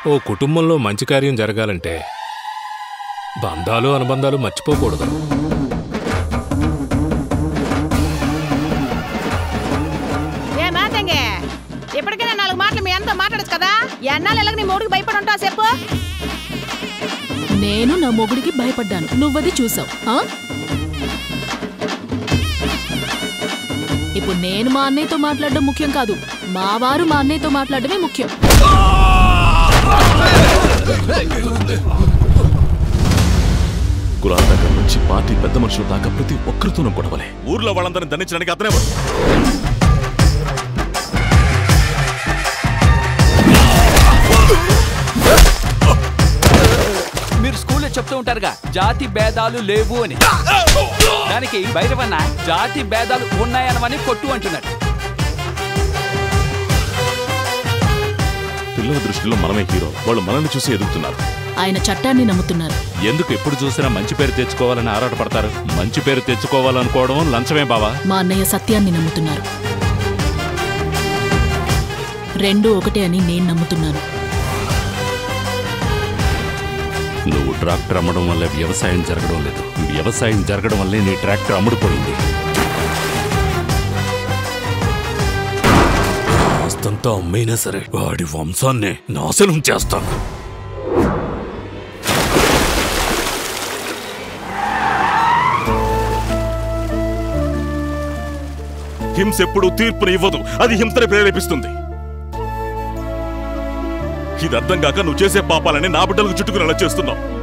ఓ కుటుంబంలో మంచి కార్యం జరగాలంటే బంధాలు అనుబంధాలు మర్చిపోకూడదు ఏ మాతంగే ఇప్పటికైనా నాలుగు మాటలు మీ అంతా మాట్లాడచ్చు కదా ఎన్నాళ్ళు ఎలాగ నీ మూడికి భయపడి ఉంటావు చెప్పు నేను నా మొగుడికి భయపడ్డాను నువ్వది చూసావు ఇప్పుడు నేను మా అన్నయ్యతో మాట్లాడడం ముఖ్యం కాదు మా వారు మా అన్నయ్యతో మాట్లాడడమే ముఖ్యం కులాల దగ్గర నుంచి పార్టీ పెద్ద మనుషుల దాకా ప్రతి ఒక్కరితోనూ గొడవలే ఊర్లో వాళ్ళందరినీ దండించడానికి అతనే వాడు. మీరు స్కూల్లో చెప్తూ ఉంటారుగా జాతి భేదాలు లేవు అని దానికి భైరవన్న జాతి భేదాలు ఉన్నాయనమని కొట్టు అంటున్నాడు పిల్లల దృష్టిలో మనమే హీరో వాళ్ళు మనల్ని చూసి ఎదుగుతున్నారు ఆయన చట్టాన్ని నమ్ముతున్నారు ఎందుకు ఎప్పుడు చూసినా మంచి పేరు తెచ్చుకోవాలని ఆరాటపడతారు మంచి పేరు తెచ్చుకోవాలనుకోవడం లంచమే బావా మా అన్నయ్య సత్యాన్ని నమ్ముతున్నారు రెండు ఒకటే అని నేను నమ్ముతున్నాను నువ్వు ట్రాక్టర్ అమ్మడం వల్ల వ్యవసాయం జరగడం లేదు వ్యవసాయం జరగడం వల్లే నీ ట్రాక్టర్ అమ్ముడుపోయింది ఆస్తంతా అమ్మైనా సరే వాడి వంశాన్ని నాశనం చేస్తాను హింస ఎప్పుడు తీర్పుని ఇవ్వదు అది హింసని ప్రేరేపిస్తుంది ఇది అర్థం కాక నువ్వు చేసే పాపాలని నా బిడ్డలకు చుట్టుకునేలా చేస్తున్నావు